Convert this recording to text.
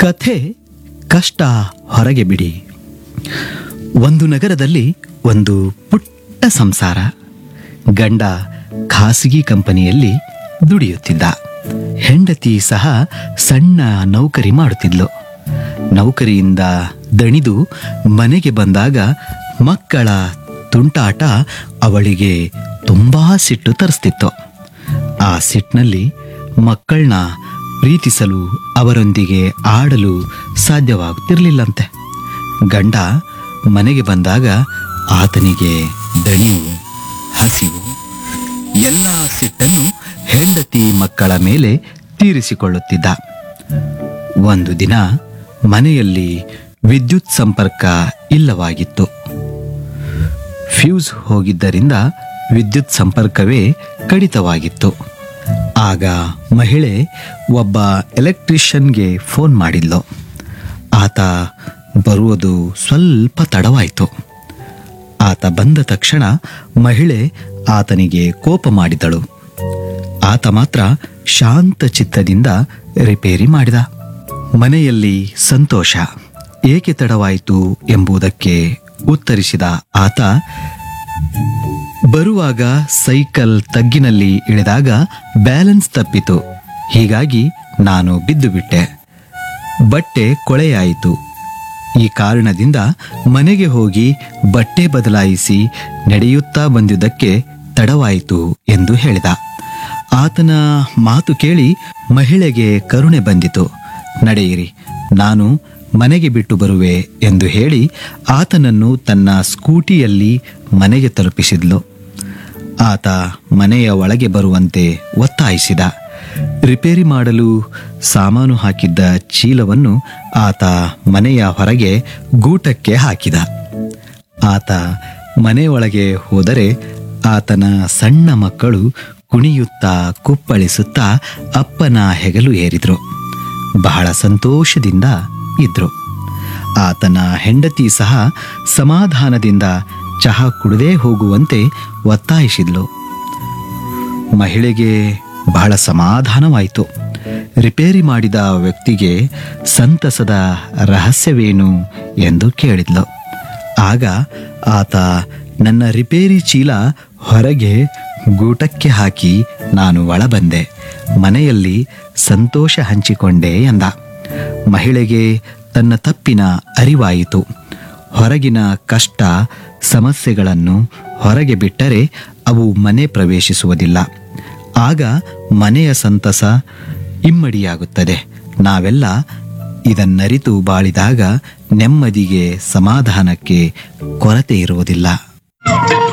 ಕಥೆ ಕಷ್ಟ ಹೊರಗೆ ಬಿಡಿ ಒಂದು ನಗರದಲ್ಲಿ ಒಂದು ಪುಟ್ಟ ಸಂಸಾರ ಗಂಡ ಖಾಸಗಿ ಕಂಪನಿಯಲ್ಲಿ ದುಡಿಯುತ್ತಿದ್ದ ಹೆಂಡತಿ ಸಹ ಸಣ್ಣ ನೌಕರಿ ಮಾಡುತ್ತಿದ್ಲು ನೌಕರಿಯಿಂದ ದಣಿದು ಮನೆಗೆ ಬಂದಾಗ ಮಕ್ಕಳ ತುಂಟಾಟ ಅವಳಿಗೆ ತುಂಬಾ ಸಿಟ್ಟು ತರಿಸ್ತಿತ್ತು ಆ ಸಿಟ್ಟಿನಲ್ಲಿ ಮಕ್ಕಳನ್ನ ಪ್ರೀತಿಸಲು ಅವರೊಂದಿಗೆ ಆಡಲು ಸಾಧ್ಯವಾಗುತ್ತಿರಲಿಲ್ಲಂತೆ ಗಂಡ ಮನೆಗೆ ಬಂದಾಗ ಆತನಿಗೆ ದಣಿವು ಹಸಿವು ಎಲ್ಲ ಸಿಟ್ಟನ್ನು ಹೆಂಡತಿ ಮಕ್ಕಳ ಮೇಲೆ ತೀರಿಸಿಕೊಳ್ಳುತ್ತಿದ್ದ ಒಂದು ದಿನ ಮನೆಯಲ್ಲಿ ವಿದ್ಯುತ್ ಸಂಪರ್ಕ ಇಲ್ಲವಾಗಿತ್ತು ಫ್ಯೂಸ್ ಹೋಗಿದ್ದರಿಂದ ವಿದ್ಯುತ್ ಸಂಪರ್ಕವೇ ಕಡಿತವಾಗಿತ್ತು ಆಗ ಮಹಿಳೆ ಒಬ್ಬ ಎಲೆಕ್ಟ್ರಿಷಿಯನ್ಗೆ ಫೋನ್ ಮಾಡಿದ್ಲು ಆತ ಬರುವುದು ಸ್ವಲ್ಪ ತಡವಾಯಿತು ಆತ ಬಂದ ತಕ್ಷಣ ಮಹಿಳೆ ಆತನಿಗೆ ಕೋಪ ಮಾಡಿದಳು ಆತ ಮಾತ್ರ ಶಾಂತ ಚಿತ್ತದಿಂದ ರಿಪೇರಿ ಮಾಡಿದ ಮನೆಯಲ್ಲಿ ಸಂತೋಷ ಏಕೆ ತಡವಾಯಿತು ಎಂಬುದಕ್ಕೆ ಉತ್ತರಿಸಿದ ಆತ ಬರುವಾಗ ಸೈಕಲ್ ತಗ್ಗಿನಲ್ಲಿ ಇಳಿದಾಗ ಬ್ಯಾಲೆನ್ಸ್ ತಪ್ಪಿತು ಹೀಗಾಗಿ ನಾನು ಬಿದ್ದು ಬಿಟ್ಟೆ ಬಟ್ಟೆ ಕೊಳೆಯಾಯಿತು ಈ ಕಾರಣದಿಂದ ಮನೆಗೆ ಹೋಗಿ ಬಟ್ಟೆ ಬದಲಾಯಿಸಿ ನಡೆಯುತ್ತಾ ಬಂದಿದ್ದಕ್ಕೆ ತಡವಾಯಿತು ಎಂದು ಹೇಳಿದ ಆತನ ಮಾತು ಕೇಳಿ ಮಹಿಳೆಗೆ ಕರುಣೆ ಬಂದಿತು ನಡೆಯಿರಿ ನಾನು ಮನೆಗೆ ಬಿಟ್ಟು ಬರುವೆ ಎಂದು ಹೇಳಿ ಆತನನ್ನು ತನ್ನ ಸ್ಕೂಟಿಯಲ್ಲಿ ಮನೆಗೆ ತಲುಪಿಸಿದ್ಲು ಆತ ಮನೆಯ ಒಳಗೆ ಬರುವಂತೆ ಒತ್ತಾಯಿಸಿದ ರಿಪೇರಿ ಮಾಡಲು ಸಾಮಾನು ಹಾಕಿದ್ದ ಚೀಲವನ್ನು ಆತ ಮನೆಯ ಹೊರಗೆ ಗೂಟಕ್ಕೆ ಹಾಕಿದ ಆತ ಮನೆಯೊಳಗೆ ಹೋದರೆ ಆತನ ಸಣ್ಣ ಮಕ್ಕಳು ಕುಣಿಯುತ್ತಾ ಕುಪ್ಪಳಿಸುತ್ತಾ ಅಪ್ಪನ ಹೆಗಲು ಏರಿದ್ರು ಬಹಳ ಸಂತೋಷದಿಂದ ಇದ್ರು ಆತನ ಹೆಂಡತಿ ಸಹ ಸಮಾಧಾನದಿಂದ ಚಹಾ ಕುಡದೇ ಹೋಗುವಂತೆ ಒತ್ತಾಯಿಸಿದ್ಲು ಮಹಿಳೆಗೆ ಬಹಳ ಸಮಾಧಾನವಾಯಿತು ರಿಪೇರಿ ಮಾಡಿದ ವ್ಯಕ್ತಿಗೆ ಸಂತಸದ ರಹಸ್ಯವೇನು ಎಂದು ಕೇಳಿದ್ಲು ಆಗ ಆತ ನನ್ನ ರಿಪೇರಿ ಚೀಲ ಹೊರಗೆ ಗೂಟಕ್ಕೆ ಹಾಕಿ ನಾನು ಒಳ ಬಂದೆ ಮನೆಯಲ್ಲಿ ಸಂತೋಷ ಹಂಚಿಕೊಂಡೆ ಎಂದ ಮಹಿಳೆಗೆ ತನ್ನ ತಪ್ಪಿನ ಅರಿವಾಯಿತು ಹೊರಗಿನ ಕಷ್ಟ ಸಮಸ್ಯೆಗಳನ್ನು ಹೊರಗೆ ಬಿಟ್ಟರೆ ಅವು ಮನೆ ಪ್ರವೇಶಿಸುವುದಿಲ್ಲ ಆಗ ಮನೆಯ ಸಂತಸ ಇಮ್ಮಡಿಯಾಗುತ್ತದೆ ನಾವೆಲ್ಲ ಇದನ್ನರಿತು ಬಾಳಿದಾಗ ನೆಮ್ಮದಿಗೆ ಸಮಾಧಾನಕ್ಕೆ ಕೊರತೆ ಇರುವುದಿಲ್ಲ